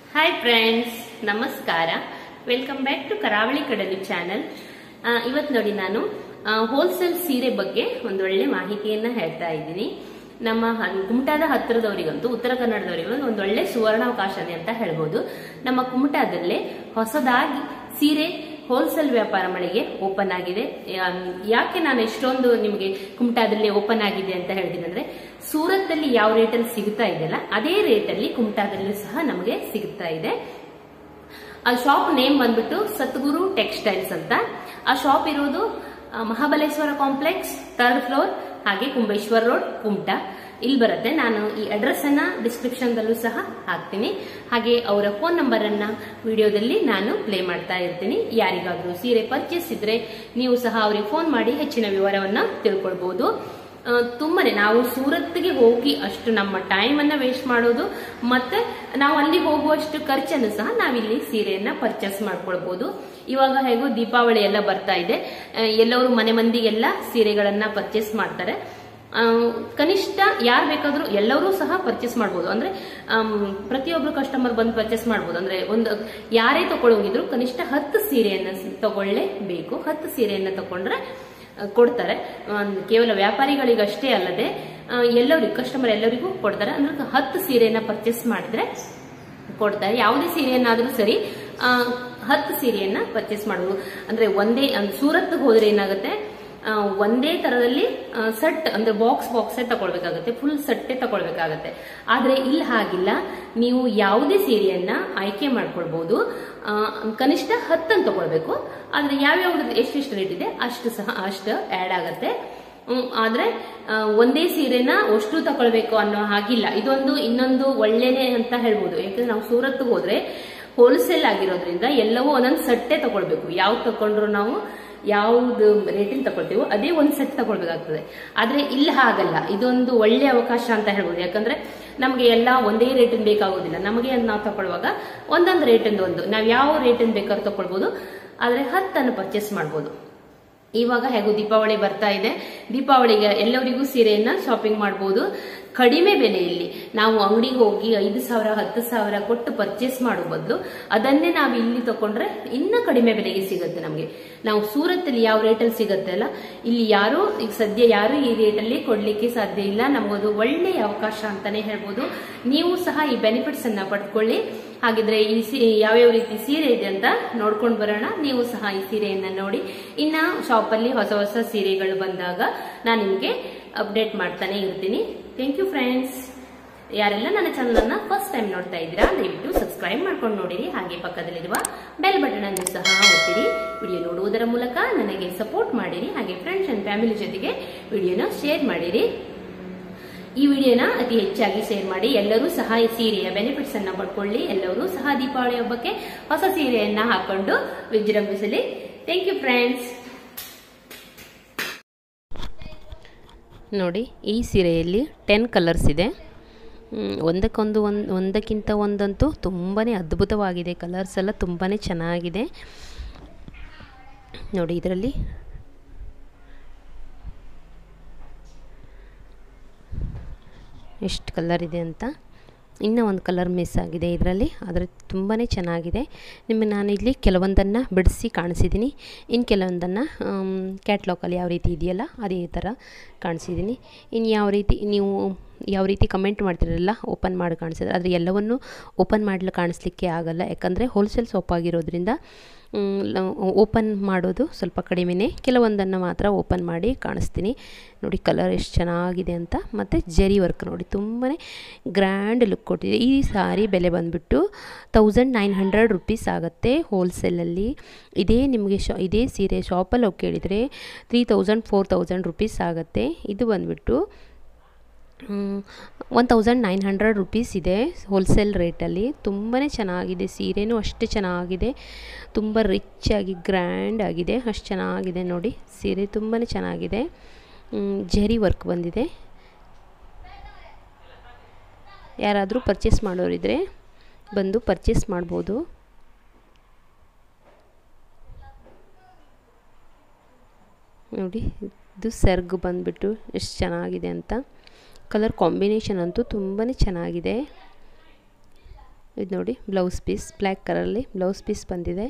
hi friends ನಮಸ್ಕಾರ welcome back to Karavali Kadalu channel ಇವತ್ತು ನೋಡಿ ನಾನು ಹೋಲ್ಸೇಲ್ ಸೀರೆ ಬಗ್ಗೆ ಒಂದು ಒಳ್ಳೆ ಮಾಹಿತಿಯನ್ನ ಹೇಳ್ತಾ ಇದ್ದೀನಿ ನಮ್ಮ ಹ- ಕುಮಟಾದ ಹತ್ತಿರದವರಿಗಂತೂ ಉತ್ತರ ಕನ್ನಡದವರಿಗೂ ಒಂದು ಒಳ್ಳೆ ಸುವರ್ಣಾವಕಾಶನೇ ಅಂತ ಹೇಳ್ಬೋದು ನಮ್ಮ ಕುಮಟಾದಲ್ಲೇ ಹೊಸದಾಗಿ ಸೀರೆ ಹೋಲ್ಸೇಲ್ ವ್ಯಾಪಾರ ಮಳಿಗೆ ಓಪನ್ ಆಗಿದೆ ಆಮ್, ಯಾಕೆ ನಾನು ಎಷ್ಟೊಂದು ನಿಮಗೆ ಕುಮಟಾದಲ್ಲಿ ಓಪನ್ ಆಗಿದೆ ಅಂತ ಹೇಳ್ತೀನಿ ಅಂದ್ರೆ ಸೂರತ್ತಲ್ಲಿ ಯಾವ ರೇಟಲ್ಲಿ ಸಿಗ್ತಾ ಇದೆಯಲ್ಲ ಅದೇ ರೇಟಲ್ಲಿ ಕುಮಟಾದಲ್ಲೂ ಸಹ ನಮಗೆ ಸಿಗ್ತಾ ಇದೆ ಆ ಶಾಪ್ ನೇಮ್ ಬಂದ್ಬಿಟ್ಟು ಸದ್ಗುರು ಟೆಕ್ಸ್ಟೈಲ್ಸ್ ಅಂತ ಆ ಶಾಪ್ ಇರೋದು ಆ, ಮಹಾಬಲೇಶ್ವರ ಕಾಂಪ್ಲೆಕ್ಸ್ ಥರ್ಡ್ ಫ್ಲೋರ್ ಹಾಗೆ ಕುಂಬೇಶ್ವರ್ ರೋಡ್ ಕುಮಟಾ ಇಲ್ಲಿ ಬರುತ್ತೆ ನಾನು ಈ ಅಡ್ರೆಸ್ ಅನ್ನ ಡಿಸ್ಕ್ರಿಪ್ಷನ್ ದಲ್ಲೂ ಸಹ ಹಾಕ್ತೀನಿ ಹಾಗೆ ಅವರ ಫೋನ್ ನಂಬರ್ ಅನ್ನ ವಿಡಿಯೋದಲ್ಲಿ ನಾನು ಪ್ಲೇ ಮಾಡ್ತಾ ಇರ್ತೀನಿ ಯಾರಿಗಾದ್ರೂ ಸೀರೆ ಪರ್ಚೇಸ್ ಇದ್ರೆ ನೀವು ಸಹ ಅವರಿಗೆ ಫೋನ್ ಮಾಡಿ ಹೆಚ್ಚಿನ ವಿವರವನ್ನ ತಿಳ್ಕೊಳ್ಬಹುದು ಆ, ತುಂಬಾನೇ ನಾವು ಸೂರತ್ಗೆ ಹೋಗಿ ಅಷ್ಟು ನಮ್ಮ ಟೈಮ್ ಅನ್ನ ವೇಸ್ಟ್ ಮಾಡೋದು ಮತ್ತೆ ನಾವು ಅಲ್ಲಿ ಹೋಗುವಷ್ಟು ಖರ್ಚನ್ನು ಸಹ ನಾವಿಲ್ಲಿ ಸೀರೆಯನ್ನ ಪರ್ಚೇಸ್ ಮಾಡ್ಕೊಳ್ಬಹುದು ಇವಾಗ ಹೇಗೂ ದೀಪಾವಳಿ ಎಲ್ಲ ಬರ್ತಾ ಇದೆ ಆ, ಎಲ್ಲರೂ ಮನೆ ಮಂದಿಗೆಲ್ಲ ಸೀರೆಗಳನ್ನ ಪರ್ಚೇಸ್ ಮಾಡ್ತಾರೆ ಆ, ಕನಿಷ್ಠ ಯಾರು ಬೇಕಾದ್ರೂ ಎಲ್ಲರೂ ಸಹ ಪರ್ಚೇಸ್ ಮಾಡ್ಬೋದು ಅಂದ್ರೆ ಆಮ್, ಪ್ರತಿಯೊಬ್ರು ಕಸ್ಟಮರ್ ಬಂದು ಪರ್ಚೇಸ್ ಮಾಡ್ಬೋದು ಅಂದ್ರೆ ಒಂದು ಯಾರೇ ತಗೊಳ್ಳೋಗಿದ್ರು ಕನಿಷ್ಠ ಹತ್ತು ಸೀರೆಯನ್ನ ತಗೊಳ್ಳೇಬೇಕು ಹತ್ತು ಸೀರೆಯನ್ನ ತಗೊಂಡ್ರೆ ಆ, ಕೊಡ್ತಾರೆ ಒಂದ್ ಕೇವಲ ವ್ಯಾಪಾರಿಗಳಿಗಷ್ಟೇ ಅಲ್ಲದೆ ಆ, ಎಲ್ಲರಿಗೂ ಕಸ್ಟಮರ್ ಎಲ್ಲರಿಗೂ ಕೊಡ್ತಾರೆ ಅಂದ್ರೆ ಹತ್ತು ಸೀರೆಯನ್ನ ಪರ್ಚೇಸ್ ಮಾಡಿದ್ರೆ ಕೊಡ್ತಾರೆ ಯಾವುದೇ ಸೀರೆಯನ್ನಾದ್ರೂ ಸರಿ ಆ, ಹತ್ತು ಸೀರೆಯನ್ನ ಪರ್ಚೇಸ್ ಮಾಡಬಹುದು ಅಂದ್ರೆ ಒಂದೇ ಅಂದ್ರೆ ಸೂರತ್ಗೆ ಹೋದ್ರೆ ಏನಾಗುತ್ತೆ ಆ, ಒಂದೇ ತರದಲ್ಲಿ ಸೆಟ್ ಅಂದ್ರೆ ಬಾಕ್ಸ್ ಬಾಕ್ಸೇ ತಗೊಳ್ಬೇಕಾಗತ್ತೆ ಫುಲ್ ಸೆಟ್ಟೇ ತಗೊಳ್ಬೇಕಾಗತ್ತೆ ಆದ್ರೆ ಇಲ್ಲಿ ಹಾಗಿಲ್ಲ ನೀವು ಯಾವುದೇ ಸೀರೆಯನ್ನ ಆಯ್ಕೆ ಮಾಡ್ಕೊಳ್ಬಹುದು ಆ, ಕನಿಷ್ಠ ಹತ್ತನ್ನು ತಗೊಳ್ಬೇಕು ಆದ್ರೆ ಯಾವ್ಯಾವ್ದು ಎಷ್ಟೆಷ್ಟು ರೇಟ್ ಇದೆ ಅಷ್ಟು ಸಹ ಅಷ್ಟು ಆಡ್ ಆಗತ್ತೆ ಹ್ಮ್, ಆದ್ರೆ ಆ, ಒಂದೇ ಸೀರೆನ ಅಷ್ಟು ತಗೊಳ್ಬೇಕು ಅನ್ನೋ ಹಾಗಿಲ್ಲ ಇದೊಂದು ಇನ್ನೊಂದು ಒಳ್ಳೆನೆ ಅಂತ ಹೇಳ್ಬೋದು ಯಾಕಂದ್ರೆ ನಾವು ಸೂರತ್ಗೆ ಹೋದ್ರೆ ಹೋಲ್ಸೇಲ್ ಆಗಿರೋದ್ರಿಂದ ಎಲ್ಲವೂ ಒಂದೊಂದು ಸೆಟ್ಟೇ ತಗೊಳ್ಬೇಕು ಯಾವ್ದು ತಕೊಂಡ್ರು ನಾವು ಯಾವ್ದು ರೇಟಿಂಗ್ ತಗೊಳ್ತೀವೋ ಅದೇ ಒಂದು ಸೆಟ್ ತಗೊಳ್ಬೇಕಾಗ್ತದೆ ಆದ್ರೆ ಇಲ್ಲಿ ಹಾಗಲ್ಲ ಇದೊಂದು ಒಳ್ಳೆ ಅವಕಾಶ ಅಂತ ಹೇಳ್ಬೋದು ಯಾಕಂದ್ರೆ ನಮಗೆ ಎಲ್ಲ ಒಂದೇ ರೇಟಿಂಗ್ ಬೇಕಾಗೋದಿಲ್ಲ ನಮಗೆ ಅದ್ ನಾವು ತಗೊಳ್ಳುವಾಗ ಒಂದೊಂದು ರೇಟಿಂದ ಒಂದು ನಾವು ಯಾವ ರೇಟಿಂದ ಬೇಕಾದ್ರೂ ತಗೊಳ್ಬೋದು ಆದ್ರೆ ಹತ್ತನ್ನು ಪರ್ಚೇಸ್ ಮಾಡ್ಬೋದು ಇವಾಗ ಹೇಗೂ ದೀಪಾವಳಿ ಬರ್ತಾ ಇದೆ ದೀಪಾವಳಿಗೆ ಎಲ್ಲರಿಗೂ ಸೀರೆಯನ್ನ ಶಾಪಿಂಗ್ ಮಾಡಬಹುದು ಕಡಿಮೆ ಬೆಲೆಯಲ್ಲಿ ನಾವು ಅಂಗಡಿಗೆ ಹೋಗಿ ಐದು ಸಾವಿರ ಹತ್ತು ಸಾವಿರ ಕೊಟ್ಟು ಪರ್ಚೇಸ್ ಮಾಡೋ ಬದಲು ಅದನ್ನೇ ನಾವು ಇಲ್ಲಿ ತಕೊಂಡ್ರೆ ಇನ್ನ ಕಡಿಮೆ ಬೆಲೆಗೆ ಸಿಗುತ್ತೆ ನಮಗೆ ನಾವು ಸೂರತ್ತಲ್ಲಿ ಯಾವ ರೇಟಲ್ಲಿ ಸಿಗುತ್ತೆ ಅಲ್ಲ ಇಲ್ಲಿ ಯಾರು ಈಗ ಸದ್ಯ ಯಾರು ಈ ರೇಟಲ್ಲಿ ಕೊಡ್ಲಿಕ್ಕೆ ಸಾಧ್ಯ ಇಲ್ಲ ನಮಗದು ಒಳ್ಳೆಯ ಅವಕಾಶ ಅಂತಾನೆ ಹೇಳ್ಬೋದು ನೀವು ಸಹ ಈ ಬೆನಿಫಿಟ್ಸ್ ಅನ್ನ ಪಡ್ಕೊಳ್ಳಿ ಹಾಗಿದ್ರೆ ಈ ಸೀ ಯಾವ್ಯಾವ ರೀತಿ ಸೀರೆ ಇದೆ ಅಂತ ನೋಡ್ಕೊಂಡು ಬರೋಣ ನೀವು ಸಹ ಈ ಸೀರೆಯನ್ನ ನೋಡಿ ಇನ್ನ ಶಾಪಲ್ಲಿ ಹೊಸ ಹೊಸ ಸೀರೆಗಳು ಬಂದಾಗ ನಾನು ನಿಮಗೆ ಅಪ್ಡೇಟ್ ಮಾಡ್ತಾನೆ ಇರ್ತೀನಿ ಥ್ಯಾಂಕ್ ಯು ಫ್ರೆಂಡ್ಸ್ ಯಾರೆಲ್ಲ ನನ್ನ ಚಾನಲ್ ಅನ್ನ ಫಸ್ಟ್ ಟೈಮ್ ನೋಡ್ತಾ ಇದ್ದೀರಾ ದಯವಿಟ್ಟು ಸಬ್ಸ್ಕ್ರೈಬ್ ಮಾಡ್ಕೊಂಡು ನೋಡಿರಿ ಹಾಗೆ ಪಕ್ಕದಲ್ಲಿರುವ ಬೆಲ್ ಬಟನ್ ಅನ್ನು ಸಹ ಒತ್ತಿರಿ ವಿಡಿಯೋ ನೋಡುವುದರ ಮೂಲಕ ನನಗೆ ಸಪೋರ್ಟ್ ಮಾಡಿರಿ ಹಾಗೆ ಫ್ರೆಂಡ್ಸ್ ಅಂಡ್ ಫ್ಯಾಮಿಲಿ ಜೊತೆಗೆ ವಿಡಿಯೋನ ಶೇರ್ ಮಾಡಿರಿ ಈ ವಿಡಿಯೋನ ಅತಿ ಹೆಚ್ಚಾಗಿ ಶೇರ್ ಮಾಡಿ ಎಲ್ಲರೂ ಸಹ ಈ ಸೀರೆಯ ಬೆನಿಫಿಟ್ಸ್ ಅನ್ನ ಪಡ್ಕೊಳ್ಳಿ ಎಲ್ಲರೂ ಸಹ ದೀಪಾವಳಿ ಹಬ್ಬಕ್ಕೆ ಹೊಸ ಸೀರೆಯನ್ನ ಹಾಕೊಂಡು ವಿಜೃಂಭಿಸಲಿ ಥ್ಯಾಂಕ್ ಯು ಫ್ರೆಂಡ್ಸ್ ನೋಡಿ ಈ ಸೀರೆಯಲ್ಲಿ ಟೆನ್ ಕಲರ್ಸ್ ಇದೆ ಮ್, ಒಂದಕ್ಕೊಂದು ಒಂದು ಒಂದಕ್ಕಿಂತ ಒಂದಂತೂ ತುಂಬಾ ಅದ್ಭುತವಾಗಿದೆ ಕಲರ್ಸ್ ಎಲ್ಲ ತುಂಬಾ ಚೆನ್ನಾಗಿದೆ ನೋಡಿ ಇದರಲ್ಲಿ ಎಷ್ಟು ಕಲರ್ ಇದೆ ಅಂತ ಇನ್ನೂ ಒಂದು ಕಲರ್ ಮಿಸ್ ಆಗಿದೆ ಇದರಲ್ಲಿ ಆದರೆ ತುಂಬಾ ಚೆನ್ನಾಗಿದೆ ನಿಮಗೆ ನಾನು ಇಲ್ಲಿ ಕೆಲವೊಂದನ್ನು ಬಿಡಿಸಿ ಕಾಣಿಸಿದ್ದೀನಿ ಇನ್ನು ಕೆಲವೊಂದನ್ನು ಕ್ಯಾಟ್ಲಾಗಲ್ಲಿ ಯಾವ ರೀತಿ ಇದೆಯಲ್ಲ ಅದೇ ಥರ ಕಾಣಿಸಿದ್ದೀನಿ ಇನ್ನು ಯಾವ ರೀತಿ ನೀವು ಯಾವ ರೀತಿ ಕಮೆಂಟ್ ಮಾಡ್ತಿರಲ್ಲ ಓಪನ್ ಮಾಡಿ ಕಾಣಿಸಿದ್ರೆ ಆದರೆ ಎಲ್ಲವನ್ನು ಓಪನ್ ಮಾಡಲು ಕಾಣಿಸ್ಲಿಕ್ಕೆ ಆಗಲ್ಲ ಯಾಕಂದರೆ ಹೋಲ್ಸೇಲ್ ಶಾಪ್ ಆಗಿರೋದ್ರಿಂದ ಓಪನ್ ಮಾಡೋದು ಸ್ವಲ್ಪ ಕಡಿಮೆನೇ ಕೆಲವೊಂದನ್ನು ಮಾತ್ರ ಓಪನ್ ಮಾಡಿ ಕಾಣಿಸ್ತೀನಿ ನೋಡಿ ಕಲರ್ ಎಷ್ಟು ಚೆನ್ನಾಗಿದೆ ಅಂತ ಮತ್ತು ಜರಿ ವರ್ಕ್ ನೋಡಿ ತುಂಬಾ ಗ್ರ್ಯಾಂಡ್ ಲುಕ್ ಕೊಟ್ಟಿದೆ ಈ ಸಾರಿ ಬೆಲೆ ಬಂದುಬಿಟ್ಟು ತೌಸಂಡ್ ನೈನ್ ಹಂಡ್ರೆಡ್ ರುಪೀಸ್ ಆಗುತ್ತೆ ಹೋಲ್ಸೇಲಲ್ಲಿ ಇದೇ ನಿಮಗೆ ಶಾ ಇದೇ ಸೀರೆ ಶಾಪಲ್ಲಿ ಹೋಗಿ ಕೇಳಿದರೆ three thousand four thousand rupees ಆಗುತ್ತೆ ಇದು ಬಂದುಬಿಟ್ಟು one thousand nine hundred rupees ಇದೆ ಹೋಲ್ಸೇಲ್ ರೇಟಲ್ಲಿ ತುಂಬಾ ಚೆನ್ನಾಗಿದೆ ಸೀರೆನೂ ಅಷ್ಟೇ ಚೆನ್ನಾಗಿದೆ ತುಂಬ ರಿಚ್ ಆಗಿ ಗ್ರ್ಯಾಂಡ್ ಆಗಿದೆ ಅಷ್ಟು ಚೆನ್ನಾಗಿದೆ ನೋಡಿ ಸೀರೆ ತುಂಬಾ ಚೆನ್ನಾಗಿದೆ ಮ್, ಜರಿ ವರ್ಕ್ ಬಂದಿದೆ ಯಾರಾದರೂ ಪರ್ಚೇಸ್ ಮಾಡೋರಿದ್ರೆ ಬಂದು ಪರ್ಚೇಸ್ ಮಾಡ್ಬೋದು ನೋಡಿ ಇದು ಸೆರ್ಗ್ ಬಂದುಬಿಟ್ಟು ಎಷ್ಟು ಚೆನ್ನಾಗಿದೆ ಅಂತ ಕಲರ್ ಕಾಂಬಿನೇಷನ್ ಅಂತೂ ತುಂಬಾ ಚೆನ್ನಾಗಿದೆ ಇದು ನೋಡಿ ಬ್ಲೌಸ್ ಪೀಸ್ ಬ್ಲ್ಯಾಕ್ ಕಲರಲ್ಲಿ ಬ್ಲೌಸ್ ಪೀಸ್ ಬಂದಿದೆ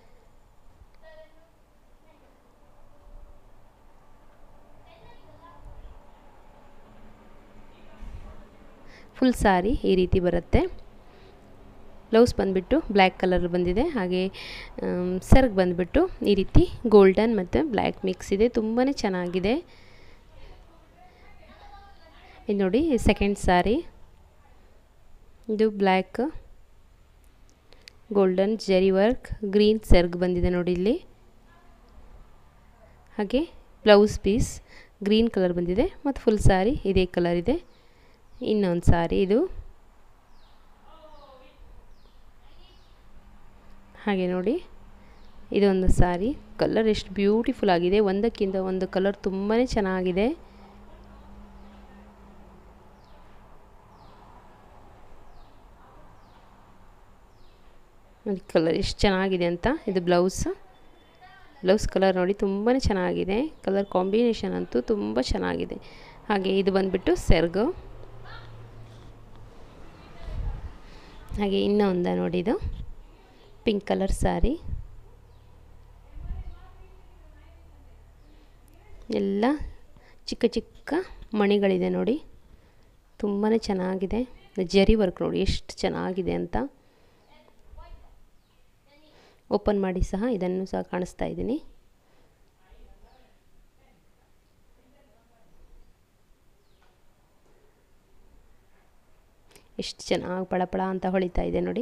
ಫುಲ್ ಸಾರಿ ಈ ರೀತಿ ಬರುತ್ತೆ ಬ್ಲೌಸ್ ಬಂದುಬಿಟ್ಟು ಬ್ಲ್ಯಾಕ್ ಕಲರ್ ಬಂದಿದೆ ಹಾಗೆ ಸರ್ಗ್ ಬಂದುಬಿಟ್ಟು ಈ ರೀತಿ ಗೋಲ್ಡನ್ ಮತ್ತು ಬ್ಲ್ಯಾಕ್ ಮಿಕ್ಸ್ ಇದೆ ತುಂಬಾ ಚೆನ್ನಾಗಿದೆ ಇದು ನೋಡಿ ಸೆಕೆಂಡ್ ಸಾರಿ ಇದು black golden zari work green ಸರ್ಗ್ ಬಂದಿದೆ ನೋಡಿ ಇಲ್ಲಿ ಹಾಗೆ ಬ್ಲೌಸ್ ಪೀಸ್ ಗ್ರೀನ್ ಕಲರ್ ಬಂದಿದೆ ಮತ್ತು ಫುಲ್ ಸಾರಿ ಇದೇ ಕಲರ್ ಇದೆ ಇನ್ನೊಂದು ಸಾರಿ ಇದು ಹಾಗೆ ನೋಡಿ ಇದೊಂದು ಸಾರಿ ಕಲರ್ ಎಷ್ಟು ಬ್ಯೂಟಿಫುಲ್ ಆಗಿದೆ ಒಂದಕ್ಕಿಂತ ಒಂದು ಕಲರ್ ತುಂಬಾ ಚೆನ್ನಾಗಿದೆ ಕಲರ್ ಎಷ್ಟು ಚೆನ್ನಾಗಿದೆ ಅಂತ ಇದು ಬ್ಲೌಸ್ ಬ್ಲೌಸ್ ಕಲರ್ ನೋಡಿ ತುಂಬಾ ಚೆನ್ನಾಗಿದೆ ಕಲರ್ ಕಾಂಬಿನೇಷನ್ ಅಂತೂ ತುಂಬ ಚೆನ್ನಾಗಿದೆ ಹಾಗೆ ಇದು ಬಂದುಬಿಟ್ಟು ಸೆರ್ಗು ಹಾಗೆ ಇನ್ನೂ ಒಂದ ನೋಡಿ ಇದು ಪಿಂಕ್ ಕಲರ್ ಸ್ಯಾರಿ ಎಲ್ಲ ಚಿಕ್ಕ ಚಿಕ್ಕ ಮಣಿಗಳಿದೆ ನೋಡಿ ತುಂಬಾ ಚೆನ್ನಾಗಿದೆ ಜರಿ ವರ್ಕ್ ನೋಡಿ ಎಷ್ಟು ಚೆನ್ನಾಗಿದೆ ಅಂತ ಓಪನ್ ಮಾಡಿ ಸಹ ಇದನ್ನು ಸಹ ಕಾಣಿಸ್ತಾ ಇದ್ದೀನಿ ಎಷ್ಟು ಚೆನ್ನಾಗಿ ಪಳಪಳ ಅಂತ ಹೊಳಿತಾ ಇದೆ ನೋಡಿ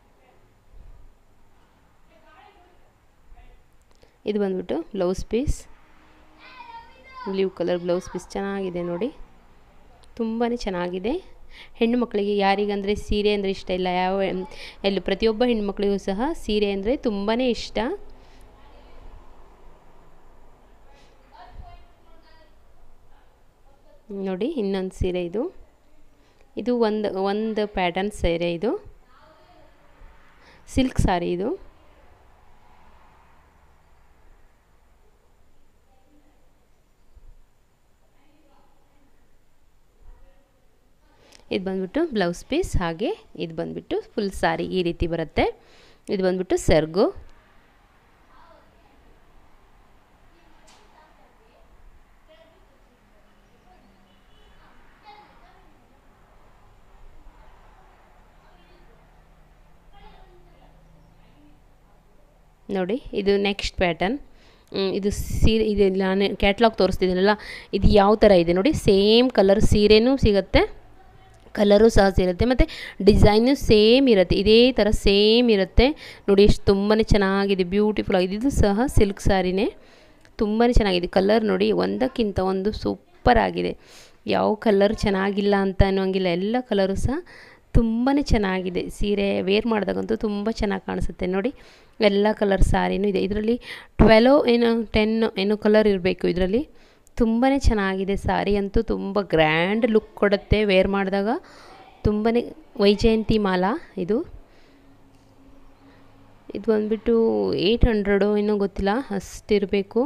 ಇದು ಬಂದ್ಬಿಟ್ಟು blouse piece blue colour blouse piece ಚೆನ್ನಾಗಿದೆ ನೋಡಿ ತುಂಬಾ ಚೆನ್ನಾಗಿದೆ ಹೆಣ್ಣು ಮಕ್ಕಳಿಗೆ ಯಾರಿಗಂದರೆ ಸೀರೆ ಅಂದರೆ ಇಷ್ಟ ಇಲ್ಲ ಯಾವ ಎಲ್ಲ ಪ್ರತಿಯೊಬ್ಬ ಹೆಣ್ಮಕ್ಳಿಗೂ ಸಹ ಸೀರೆ ಅಂದರೆ ತುಂಬಾ ಇಷ್ಟ ನೋಡಿ ಇನ್ನೊಂದು ಸೀರೆ ಇದು ಇದು ಒಂದು ಒಂದು ಪ್ಯಾಟರ್ನ್ ಸೀರೆ ಇದು ಸಿಲ್ಕ್ ಸಾರಿ ಇದು ಇದು ಬಂದ್ಬಿಟ್ಟು ಬ್ಲೌಸ್ ಪೀಸ್ ಹಾಗೆ ಇದು ಬಂದ್ಬಿಟ್ಟು ಫುಲ್ ಸಾರಿ ಈ ರೀತಿ ಬರುತ್ತೆ ಇದು ಬಂದ್ಬಿಟ್ಟು ಸೆರ್ಗು ನೋಡಿ ಇದು ನೆಕ್ಸ್ಟ್ ಪ್ಯಾಟರ್ನ್ ಇದು ಸೀರೆ ಇದು ನಾನು ಕ್ಯಾಟ್ಲಾಗ್ ತೋರಿಸ್ತಿದ್ದೀನಲ್ಲ ಇದು ಯಾವ ಥರ ಇದೆ ನೋಡಿ ಸೇಮ್ ಕಲರ್ ಸೀರೆನೂ ಸಿಗುತ್ತೆ ಕಲರು ಸಹ ಸಿರುತ್ತೆ ಮತ್ತು ಡಿಸೈನು ಸೇಮ್ ಇರುತ್ತೆ ಇದೇ ಥರ ಸೇಮ್ ಇರುತ್ತೆ ನೋಡಿ ಎಷ್ಟು ತುಂಬಾ ಚೆನ್ನಾಗಿದೆ ಬ್ಯೂಟಿಫುಲ್ ಆಗಿದೆ ಇದು ಸಹ ಸಿಲ್ಕ್ ಸ್ಯಾರಿನೇ ತುಂಬಾ ಚೆನ್ನಾಗಿದೆ ಕಲರ್ ನೋಡಿ ಒಂದಕ್ಕಿಂತ ಒಂದು ಸೂಪರ್ ಆಗಿದೆ ಯಾವ ಕಲರ್ ಚೆನ್ನಾಗಿಲ್ಲ ಅಂತ ಅನ್ನೋಂಗಿಲ್ಲ ಎಲ್ಲ ಕಲರು ಸಹ ತುಂಬಾ ಚೆನ್ನಾಗಿದೆ ಸೀರೆ ವೇರ್ ಮಾಡಿದಾಗಂತೂ ತುಂಬ ಚೆನ್ನಾಗಿ ಕಾಣಿಸುತ್ತೆ ನೋಡಿ ಎಲ್ಲ ಕಲರ್ ಸ್ಯಾರಿನೂ ಇದೆ ಇದರಲ್ಲಿ ಟ್ವೆಲೋ ಏನು ಟೆನ್ ಏನೋ ಕಲರ್ ಇರಬೇಕು ಇದರಲ್ಲಿ ತುಂಬಾ ಚೆನ್ನಾಗಿದೆ ಸ್ಯಾರಿ ಅಂತೂ ತುಂಬ ಗ್ರ್ಯಾಂಡ್ ಲುಕ್ ಕೊಡುತ್ತೆ ವೇರ್ ಮಾಡಿದಾಗ ತುಂಬಾ ವೈಜಯಂತಿ ಮಾಲಾ ಇದು ಇದು ಬಂದುಬಿಟ್ಟು ಏಯ್ಟ್ ಹಂಡ್ರೆಡು ಏನೋ ಗೊತ್ತಿಲ್ಲ ಅಷ್ಟಿರಬೇಕು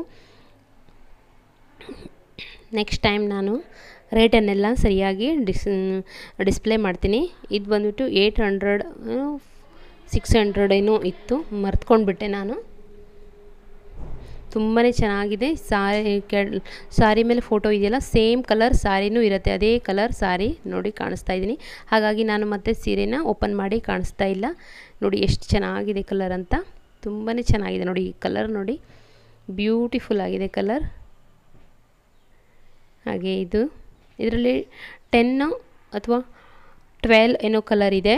ನೆಕ್ಸ್ಟ್ ಟೈಮ್ ನಾನು ರೇಟನ್ನೆಲ್ಲ ಸರಿಯಾಗಿ ಡಿಸ್ ಡಿಸ್ಪ್ಲೇ ಮಾಡ್ತೀನಿ ಇದು ಬಂದುಬಿಟ್ಟು ಏಯ್ಟ್ ಹಂಡ್ರೆಡ್ ಸಿಕ್ಸ್ ಹಂಡ್ರೆಡ್ ಏನೋ ಇತ್ತು ಮರ್ತ್ಕೊಂಡ್ಬಿಟ್ಟೆ ನಾನು ತುಂಬಾ ಚೆನ್ನಾಗಿದೆ ಸಾರಿ ಕೆಳ್ ಸಾರಿ ಮೇಲೆ ಫೋಟೋ ಇದೆಯಲ್ಲ ಸೇಮ್ ಕಲರ್ ಸಾರಿನೂ ಇರುತ್ತೆ ಅದೇ ಕಲರ್ ಸಾರಿ ನೋಡಿ ಕಾಣಿಸ್ತಾ ಇದ್ದೀನಿ ಹಾಗಾಗಿ ನಾನು ಮತ್ತೆ ಸೀರೆನ ಓಪನ್ ಮಾಡಿ ಕಾಣಿಸ್ತಾ ಇಲ್ಲ ನೋಡಿ ಎಷ್ಟು ಚೆನ್ನಾಗಿದೆ ಕಲರ್ ಅಂತ ತುಂಬಾ ಚೆನ್ನಾಗಿದೆ ನೋಡಿ ಈ ಕಲರ್ ನೋಡಿ ಬ್ಯೂಟಿಫುಲ್ ಆಗಿದೆ ಕಲರ್ ಹಾಗೆ ಇದು ಇದರಲ್ಲಿ ಟೆನ್ನು ಅಥವಾ ಟ್ವೆಲ್ ಏನೋ ಕಲರ್ ಇದೆ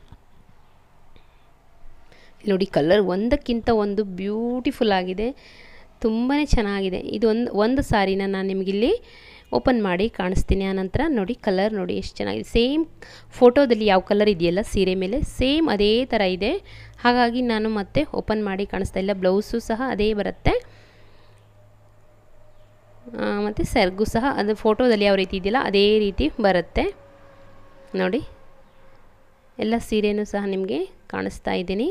ನೋಡಿ ಕಲರ್ ಒಂದಕ್ಕಿಂತ ಒಂದು ಬ್ಯೂಟಿಫುಲ್ ಆಗಿದೆ ತುಂಬಾ ಚೆನ್ನಾಗಿದೆ ಇದು ಒಂದು ಒಂದು ಸಾರಿನ ನಾನು ನಿಮಗಿಲ್ಲಿ ಓಪನ್ ಮಾಡಿ ಕಾಣಿಸ್ತೀನಿ ಆನಂತರ ನೋಡಿ ಕಲರ್ ನೋಡಿ ಎಷ್ಟು ಚೆನ್ನಾಗಿದೆ ಸೇಮ್ ಫೋಟೋದಲ್ಲಿ ಯಾವ ಕಲರ್ ಇದೆಯಲ್ಲ ಸೀರೆ ಮೇಲೆ ಸೇಮ್ ಅದೇ ಥರ ಇದೆ ಹಾಗಾಗಿ ನಾನು ಮತ್ತೆ ಓಪನ್ ಮಾಡಿ ಕಾಣಿಸ್ತಾ ಇಲ್ಲ ಬ್ಲೌಸು ಸಹ ಅದೇ ಬರುತ್ತೆ ಮತ್ತು ಸೆರ್ಗು ಸಹ ಅದು ಫೋಟೋದಲ್ಲಿ ಯಾವ ರೀತಿ ಇದೆಯಲ್ಲ ಅದೇ ರೀತಿ ಬರುತ್ತೆ ನೋಡಿ ಎಲ್ಲ ಸೀರೆನೂ ಸಹ ನಿಮಗೆ ಕಾಣಿಸ್ತಾ ಇದ್ದೀನಿ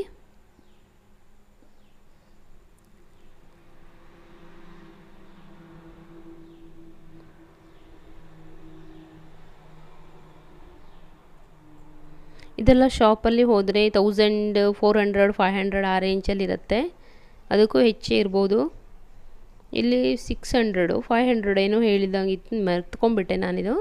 ಇದೆಲ್ಲ ಶಾಪಲ್ಲಿ ಹೋದರೆ thousand four hundred five hundred ಆ ರೇಂಜಲ್ಲಿ ಇರುತ್ತೆ ಅದಕ್ಕೂ ಹೆಚ್ಚೇ ಇರ್ಬೋದು ಇಲ್ಲಿ ಸಿಕ್ಸ್ ಹಂಡ್ರೆಡು ಫೈವ್ ಹಂಡ್ರೆಡ್ ಏನೋ ಹೇಳಿದಂಗೆ ಇತ್ತು ಮರ್ತ್ಕೊಂಡ್ಬಿಟ್ಟೆ ನಾನಿದು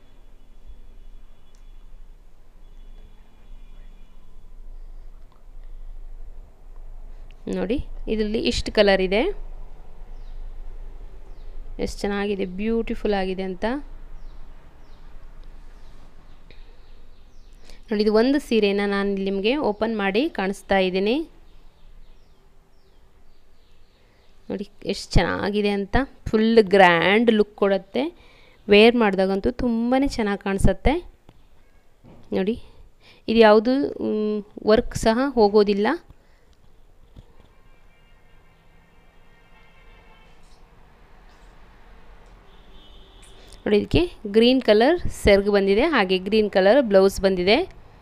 ನೋಡಿ ಇದರಲ್ಲಿ ಇಷ್ಟು ಕಲರ್ ಇದೆ ಎಷ್ಟು ಚೆನ್ನಾಗಿದೆ ಬ್ಯೂಟಿಫುಲ್ ಆಗಿದೆ ಅಂತ ನೋಡಿ ಇದು ಒಂದು ಸೀರೆನ ನಾನು ನಿಮಗೆ ಓಪನ್ ಮಾಡಿ ಕಾಣಿಸ್ತಾ ಇದ್ದೀನಿ ನೋಡಿ ಎಷ್ಟು ಚೆನ್ನಾಗಿದೆ ಅಂತ ಫುಲ್ ಗ್ರ್ಯಾಂಡ್ ಲುಕ್ ಕೊಡುತ್ತೆ ವೇರ್ ಮಾಡಿದಾಗಂತೂ ತುಂಬಾ ಚೆನ್ನಾಗಿ ಕಾಣಿಸುತ್ತೆ ನೋಡಿ ಇದು ಯಾವುದು ವರ್ಕ್ ಸಹ ಹೋಗೋದಿಲ್ಲ ನೋಡಿ ಇದಕ್ಕೆ ಗ್ರೀನ್ ಕಲರ್ ಸೆರ್ಗ್ ಬಂದಿದೆ ಹಾಗೆ ಗ್ರೀನ್ ಕಲರ್ ಬ್ಲೌಸ್ ಬಂದಿದೆ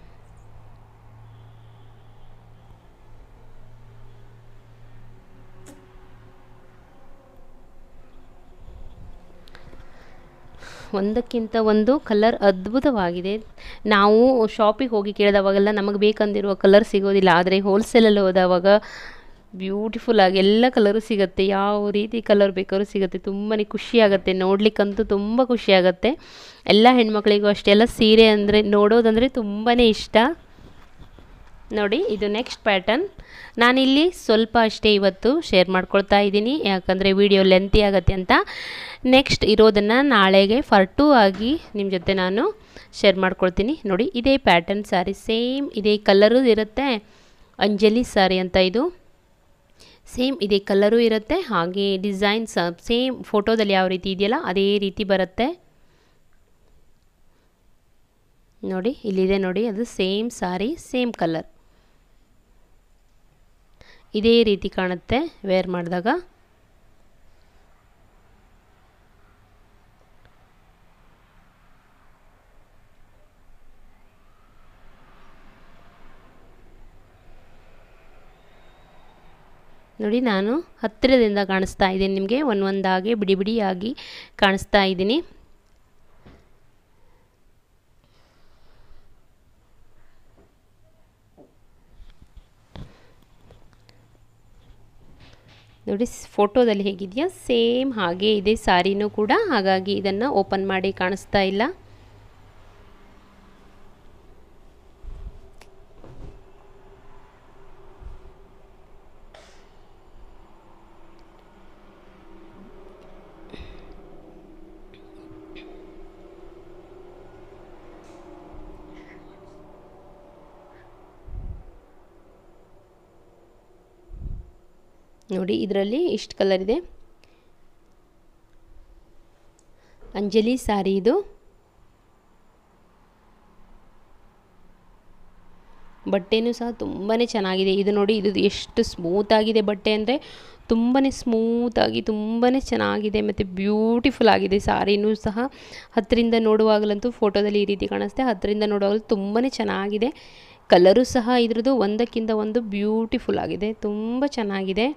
ಒಂದಕ್ಕಿಂತ ಒಂದು ಕಲರ್ ಅದ್ಭುತವಾಗಿದೆ ನಾವು ಶಾಪಿಗೆ ಹೋಗಿ ಕೇಳಿದವಾಗೆಲ್ಲ ನಮಗೆ ಬೇಕಂದಿರುವ ಕಲರ್ ಸಿಗೋದಿಲ್ಲ ಆದರೆ ಹೋಲ್ಸೇಲಲ್ಲಿ ಹೋದವಾಗ ಬ್ಯೂಟಿಫುಲ್ ಆಗಿ ಎಲ್ಲ ಕಲರು ಸಿಗುತ್ತೆ ಯಾವ ರೀತಿ ಕಲರ್ ಬೇಕಾದ್ರೂ ಸಿಗುತ್ತೆ ತುಂಬಾ ಖುಷಿಯಾಗುತ್ತೆ ನೋಡ್ಲಿಕ್ಕಂತೂ ತುಂಬ ಖುಷಿಯಾಗುತ್ತೆ ಎಲ್ಲ ಹೆಣ್ಮಕ್ಳಿಗೂ ಅಷ್ಟೇ ಎಲ್ಲ ಸೀರೆ ಅಂದರೆ ನೋಡೋದಂದರೆ ತುಂಬಾ ಇಷ್ಟ ನೋಡಿ ಇದು ನೆಕ್ಸ್ಟ್ ಪ್ಯಾಟರ್ನ್ ನಾನಿಲ್ಲಿ ಸ್ವಲ್ಪ ಅಷ್ಟೇ ಇವತ್ತು ಶೇರ್ ಮಾಡ್ಕೊಳ್ತಾ ಇದ್ದೀನಿ ಯಾಕಂದರೆ ವಿಡಿಯೋ ಲೆಂತಿ ಆಗುತ್ತೆ ಅಂತ ನೆಕ್ಸ್ಟ್ ಇರೋದನ್ನು ನಾಳೆಗೆ ಫರ್ ಟೂ ಆಗಿ ನಿಮ್ಮ ಜೊತೆ ನಾನು ಶೇರ್ ಮಾಡ್ಕೊಳ್ತೀನಿ ನೋಡಿ ಇದೇ ಪ್ಯಾಟರ್ನ್ ಸ್ಯಾರಿ ಸೇಮ್ ಇದೇ ಕಲರು ಇರುತ್ತೆ ಅಂಜಲಿ ಸ್ಯಾರಿ ಅಂತ ಇದು ಸೇಮ್ ಇದೇ ಕಲರು ಇರುತ್ತೆ ಹಾಗೆ ಡಿಸೈನ್ಸ್ ಸೇಮ್ ಫೋಟೋದಲ್ಲಿ ಯಾವ ರೀತಿ ಇದೆಯಲ್ಲ ಅದೇ ರೀತಿ ಬರುತ್ತೆ ನೋಡಿ ಇಲ್ಲಿದೆ ನೋಡಿ ಅದು ಸೇಮ್ ಸಾರಿ ಸೇಮ್ ಕಲರ್ ಇದೇ ರೀತಿ ಕಾಣುತ್ತೆ ವೇರ್ ಮಾಡಿದಾಗ ನೋಡಿ ನಾನು ಹತ್ತಿರದಿಂದ ಕಾಣಿಸ್ತಾ ಇದ್ದೀನಿ ನಿಮಗೆ ಒಂದೊಂದಾಗಿ ಬಿಡಿ ಬಿಡಿಯಾಗಿ ಕಾಣಿಸ್ತಾ ಇದ್ದೀನಿ ನೋಡಿ ಫೋಟೋದಲ್ಲಿ ಹೇಗಿದೆಯಾ ಸೇಮ್ ಹಾಗೆ ಇದೆ ಸಾರಿನೂ ಕೂಡ ಹಾಗಾಗಿ ಇದನ್ನು ಓಪನ್ ಮಾಡಿ ಕಾಣಿಸ್ತಾ ಇಲ್ಲ ನೋಡಿ ಇದರಲ್ಲಿ ಇಷ್ಟು ಕಲರ್ ಇದೆ ಅಂಜಲಿ ಸಾರಿ ಇದು ಬಟ್ಟೆನೂ ಸಹ ತುಂಬಾ ಚೆನ್ನಾಗಿದೆ ಇದು ನೋಡಿ ಇದು ಎಷ್ಟು ಸ್ಮೂತ್ ಆಗಿದೆ ಬಟ್ಟೆ ಅಂದರೆ ತುಂಬಾ ಸ್ಮೂತಾಗಿ ತುಂಬಾ ಚೆನ್ನಾಗಿದೆ ಮತ್ತು ಬ್ಯೂಟಿಫುಲ್ ಆಗಿದೆ ಸಾರಿನೂ ಸಹ ಹತ್ತರಿಂದ ನೋಡುವಾಗಲಂತೂ ಫೋಟೋದಲ್ಲಿ ಈ ರೀತಿ ಕಾಣಿಸುತ್ತೆ ಹತ್ತರಿಂದ ನೋಡುವಾಗಲೂ ತುಂಬಾ ಚೆನ್ನಾಗಿದೆ ಕಲರು ಸಹ ಇದ್ರದ್ದು ಒಂದಕ್ಕಿಂತ ಒಂದು ಬ್ಯೂಟಿಫುಲ್ ಆಗಿದೆ ತುಂಬ ಚೆನ್ನಾಗಿದೆ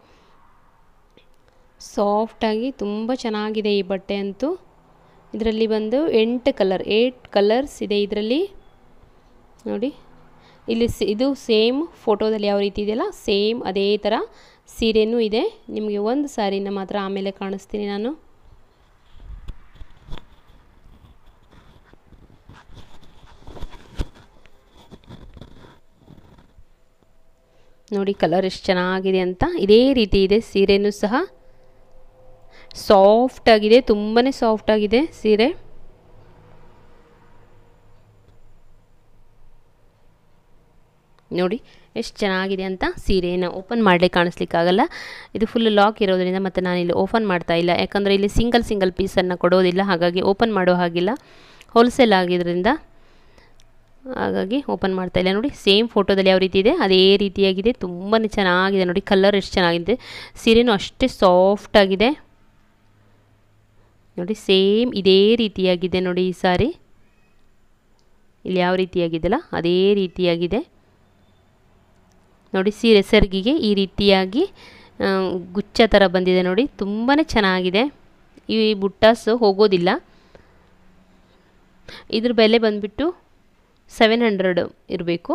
ಸಾಫ್ಟಾಗಿ ತುಂಬ ಚೆನ್ನಾಗಿದೆ ಈ ಬಟ್ಟೆ ಅಂತೂ ಇದರಲ್ಲಿ ಬಂದು ಎಂಟು ಕಲರ್ ಏಟ್ ಕಲರ್ಸ್ ಇದೆ ಇದರಲ್ಲಿ ನೋಡಿ ಇಲ್ಲಿ ಇದು ಸೇಮ್ ಫೋಟೋದಲ್ಲಿ ಯಾವ ರೀತಿ ಇದೆಯಲ್ಲ ಸೇಮ್ ಅದೇ ಥರ ಸೀರೆನೂ ಇದೆ ನಿಮಗೆ ಒಂದು ಸಾರಿನ ಮಾತ್ರ ಆಮೇಲೆ ಕಾಣಿಸ್ತೀನಿ ನಾನು ನೋಡಿ ಕಲರ್ ಎಷ್ಟು ಚೆನ್ನಾಗಿದೆ ಅಂತ ಇದೇ ರೀತಿ ಇದೆ ಸೀರೆನೂ ಸಹ ಸಾಫ್ಟ್ ಆಗಿದೆ ತುಂಬಾ ಸಾಫ್ಟ್ ಆಗಿದೆ ಸೀರೆ ನೋಡಿ ಎಷ್ಟು ಚೆನ್ನಾಗಿದೆ ಅಂತ ಸೀರೆನ ಓಪನ್ ಮಾಡಲಿಕ್ಕೆ ಕಾಣಿಸ್ಲಿಕ್ಕಾಗಲ್ಲ ಇದು ಫುಲ್ ಲಾಕ್ ಇರೋದ್ರಿಂದ ಮತ್ತು ನಾನಿಲ್ಲಿ ಓಪನ್ ಮಾಡ್ತಾ ಇಲ್ಲ ಯಾಕಂದರೆ ಇಲ್ಲಿ ಸಿಂಗಲ್ ಸಿಂಗಲ್ ಪೀಸನ್ನು ಕೊಡೋದಿಲ್ಲ ಹಾಗಾಗಿ ಓಪನ್ ಮಾಡೋ ಹಾಗಿಲ್ಲ ಹೋಲ್ಸೇಲ್ ಆಗಿದ್ದರಿಂದ ಹಾಗಾಗಿ ಓಪನ್ ಮಾಡ್ತಾ ಇಲ್ಲ ನೋಡಿ ಸೇಮ್ ಫೋಟೋದಲ್ಲಿ ಯಾವ ರೀತಿ ಇದೆ ಅದೇ ರೀತಿಯಾಗಿದೆ ತುಂಬಾ ಚೆನ್ನಾಗಿದೆ ನೋಡಿ ಕಲರ್ ಎಷ್ಟು ಚೆನ್ನಾಗಿದೆ ಸೀರೆನೂ ಅಷ್ಟೇ ಸಾಫ್ಟ್ ಆಗಿದೆ ನೋಡಿ ಸೇಮ್ ಇದೇ ರೀತಿಯಾಗಿದೆ ನೋಡಿ ಈ ಸಾರಿ ಇಲ್ಲಿ ಯಾವ ರೀತಿಯಾಗಿದೆಯಲ್ಲ ಅದೇ ರೀತಿಯಾಗಿದೆ ನೋಡಿ ಸೀರೆ ಸೆರ್ಗಿಗೆ ಈ ರೀತಿಯಾಗಿ ಗುಚ್ಚ ಥರ ಬಂದಿದೆ ನೋಡಿ ತುಂಬಾ ಚೆನ್ನಾಗಿದೆ ಈ ಬುಟ್ಟಾಸು ಹೋಗೋದಿಲ್ಲ ಇದ್ರ ಬೆಲೆ ಬಂದುಬಿಟ್ಟು ಸೆವೆನ್ ಹಂಡ್ರೆಡ್ ಇರಬೇಕು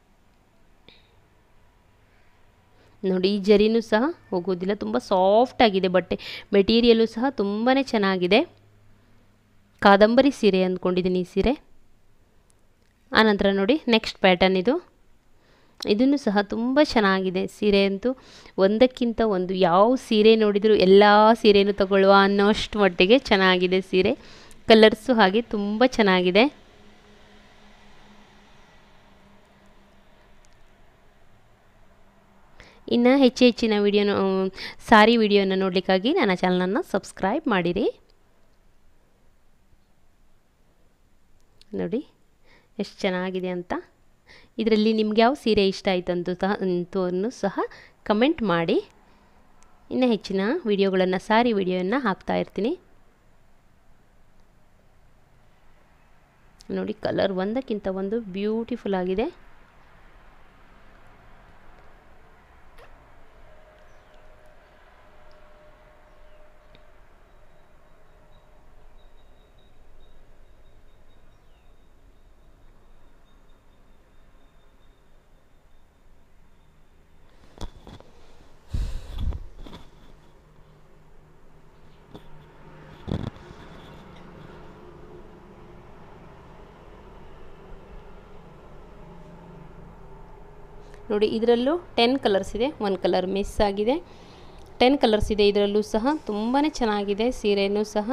ನೋಡಿ ಈ ಜರಿನೂ ಸಹ ಹೋಗೋದಿಲ್ಲ ತುಂಬ ಸಾಫ್ಟ್ ಆಗಿದೆ ಬಟ್ಟೆ ಮೆಟೀರಿಯಲು ಸಹ ತುಂಬಾ ಚೆನ್ನಾಗಿದೆ ಕಾದಂಬರಿ ಸೀರೆ ಅಂದ್ಕೊಂಡಿದ್ದೀನಿ ಈ ಸೀರೆ ಆನಂತರ ನೋಡಿ ನೆಕ್ಸ್ಟ್ ಪ್ಯಾಟರ್ನ್ ಇದು ಇದನ್ನು ಸಹ ತುಂಬ ಚೆನ್ನಾಗಿದೆ ಸೀರೆ ಅಂತೂ ಒಂದಕ್ಕಿಂತ ಒಂದು ಯಾವ ಸೀರೆ ನೋಡಿದರೂ ಎಲ್ಲ ಸೀರೆನೂ ತಗೊಳ್ಳುವ ಅನ್ನೋಷ್ಟು ಮಟ್ಟಿಗೆ ಚೆನ್ನಾಗಿದೆ ಸೀರೆ ಕಲರ್ಸು ಹಾಗೆ ತುಂಬ ಚೆನ್ನಾಗಿದೆ ಇನ್ನು ಹೆಚ್ಚು ಹೆಚ್ಚಿನ ವಿಡಿಯೋನ ಸಾರಿ ವಿಡಿಯೋನ ನೋಡಲಿಕ್ಕಾಗಿ ನನ್ನ ಚಾನಲನ್ನು ಸಬ್ಸ್ಕ್ರೈಬ್ ಮಾಡಿರಿ ನೋಡಿ ಎಷ್ಟು ಚೆನ್ನಾಗಿದೆ ಅಂತ ಇದರಲ್ಲಿ ನಿಮ್ಗೆ ಯಾವ ಸೀರೆ ಇಷ್ಟ ಆಯಿತು ಅಂತ ಸಹ ಅಂತೂ ಸಹ ಕಮೆಂಟ್ ಮಾಡಿ ಇನ್ನು ಹೆಚ್ಚಿನ ವಿಡಿಯೋಗಳನ್ನು ಸಾರಿ ವಿಡಿಯೋವನ್ನು ಹಾಕ್ತಾ ಇರ್ತೀನಿ ನೋಡಿ ಕಲರ್ ಒಂದಕ್ಕಿಂತ ಒಂದು ಬ್ಯೂಟಿಫುಲ್ ಆಗಿದೆ ನೋಡಿ ಇದರಲ್ಲೂ ಟೆನ್ ಕಲರ್ಸ್ ಇದೆ ಒಂದು ಕಲರ್ ಮಿಸ್ ಆಗಿದೆ ಟೆನ್ ಕಲರ್ಸ್ ಇದೆ ಇದರಲ್ಲೂ ಸಹ ತುಂಬಾ ಚೆನ್ನಾಗಿದೆ ಸೀರೆಯೂ ಸಹ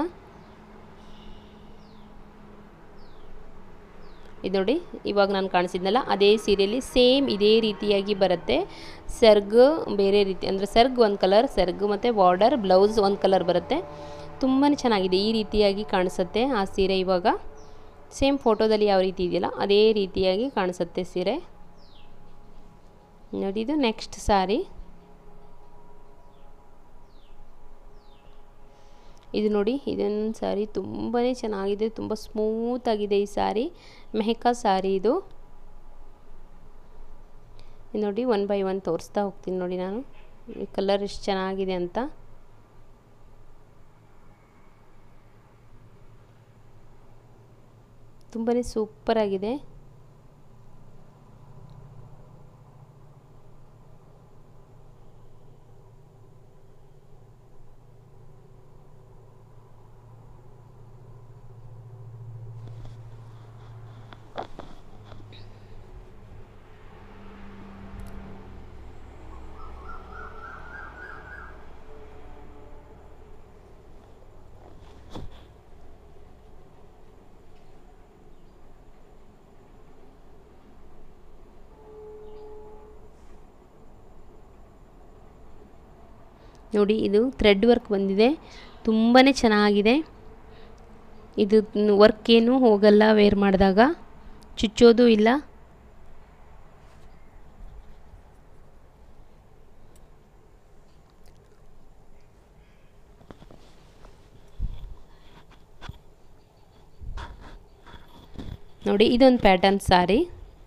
ಇದು ನೋಡಿ ಇವಾಗ ನಾನು ಕಾಣಿಸಿದ್ನಲ್ಲ ಅದೇ ಸೀರೆಯಲ್ಲಿ ಸೇಮ್ ಇದೇ ರೀತಿಯಾಗಿ ಬರುತ್ತೆ ಸರ್ಗ್ ಬೇರೆ ರೀತಿ ಅಂದರೆ ಸರ್ಗ್ ಒಂದು ಕಲರ್ ಸರ್ಗ್ ಮತ್ತು ಬಾರ್ಡರ್ ಬ್ಲೌಸ್ ಒಂದು ಕಲರ್ ಬರುತ್ತೆ ತುಂಬಾ ಚೆನ್ನಾಗಿದೆ ಈ ರೀತಿಯಾಗಿ ಕಾಣಿಸುತ್ತೆ ಆ ಸೀರೆ ಇವಾಗ ಸೇಮ್ ಫೋಟೋದಲ್ಲಿ ಯಾವ ರೀತಿ ಇದೆಯಲ್ಲ ಅದೇ ರೀತಿಯಾಗಿ ಕಾಣಿಸುತ್ತೆ ಸೀರೆ ನೋಡಿ ಇದು ನೆಕ್ಸ್ಟ್ ಸಾರಿ ಇದು ನೋಡಿ ಇದೊಂದು ಸ್ಯಾರಿ ತುಂಬಾ ಚೆನ್ನಾಗಿದೆ ತುಂಬ ಸ್ಮೂತ್ ಆಗಿದೆ ಈ ಸ್ಯಾರಿ ಮೆಹಕಾ ಸ್ಯಾರಿ ಇದು ನೋಡಿ ಒನ್ ಬೈ ಒನ್ ತೋರಿಸ್ತಾ ಹೋಗ್ತೀನಿ ನೋಡಿ ನಾನು ಈ ಕಲರ್ ಎಷ್ಟು ಚೆನ್ನಾಗಿದೆ ಅಂತ ತುಂಬಾ ಸೂಪರ್ ಆಗಿದೆ ನೋಡಿ ಇದು ಥ್ರೆಡ್ ವರ್ಕ್ ಬಂದಿದೆ ತುಂಬಾ ಚೆನ್ನಾಗಿದೆ ಇದು ವರ್ಕ್ ಏನೂ ಹೋಗಲ್ಲ ವೇರ್ ಮಾಡಿದಾಗ ಚುಚ್ಚೋದು ಇಲ್ಲ ನೋಡಿ ಇದೊಂದು ಪ್ಯಾಟರ್ನ್ ಸಾರಿ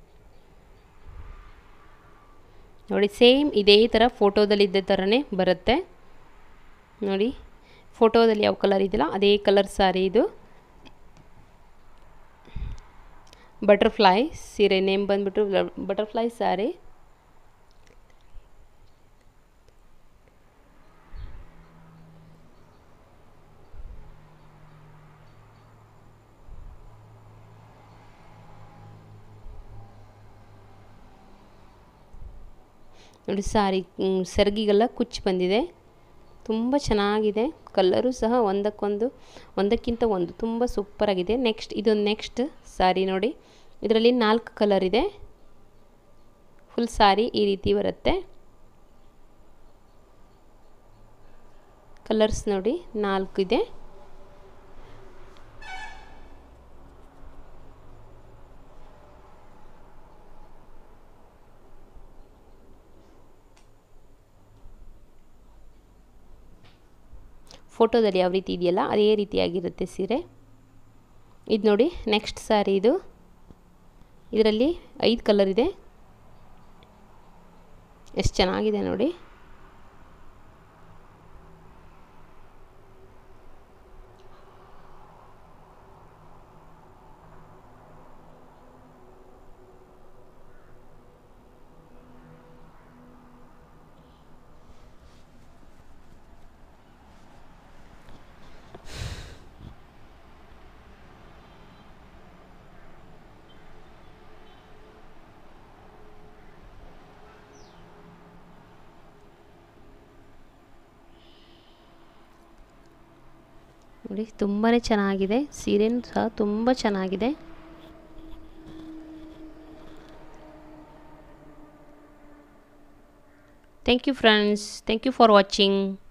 ನೋಡಿ ಸೇಮ್ ಇದೇ ಥರ ಫೋಟೋದಲ್ಲಿ ಇದ್ದ ಥರನೇ ಬರುತ್ತೆ ನೋಡಿ ಫೋಟೋದಲ್ಲಿ ಯಾವ ಕಲರ್ ಇದೆಯಲ್ಲ ಅದೇ ಕಲರ್ ಸಾರಿ ಇದು ಬಟರ್ಫ್ಲೈ ಸೀರೆ ನೇಮ್ ಬಂದ್ಬಿಟ್ಟು ಬಟರ್ಫ್ಲೈ ಸಾರಿ ನೋಡಿ ಸಾರಿ ಸೆರಗಿಗೆಲ್ಲ ಕುಚ್ಚು ಬಂದಿದೆ ತುಂಬ ಚೆನ್ನಾಗಿದೆ ಕಲ್ಲರು ಸಹ ಒಂದಕ್ಕೊಂದು ಒಂದಕ್ಕಿಂತ ಒಂದು ತುಂಬ ಸೂಪರಾಗಿದೆ ನೆಕ್ಸ್ಟ್ ಇದೊಂದು ನೆಕ್ಸ್ಟ್ ಸಾರಿ ನೋಡಿ ಇದರಲ್ಲಿ ನಾಲ್ಕು ಕಲರ್ ಇದೆ ಫುಲ್ ಸಾರಿ ಈ ರೀತಿ ಬರುತ್ತೆ ಕಲರ್ಸ್ ನೋಡಿ ನಾಲ್ಕು ಇದೆ ಫೋಟೋದಲ್ಲಿ ಯಾವ ರೀತಿ ಇದೆಯಲ್ಲ ಅದೇ ರೀತಿಯಾಗಿರುತ್ತೆ ಸೀರೆ ಇದು ನೋಡಿ ನೆಕ್ಸ್ಟ್ ಸ್ಯಾರಿ ಇದು ಇದರಲ್ಲಿ ಐದು ಕಲರ್ ಇದೆ ಎಷ್ಟು ಚೆನ್ನಾಗಿದೆ ನೋಡಿ ನೋಡಿ ತುಂಬಾ ಚೆನ್ನಾಗಿದೆ ಸೀರೆನೂ ಸಹ ತುಂಬ ಚೆನ್ನಾಗಿದೆ thank you friends thank you for watching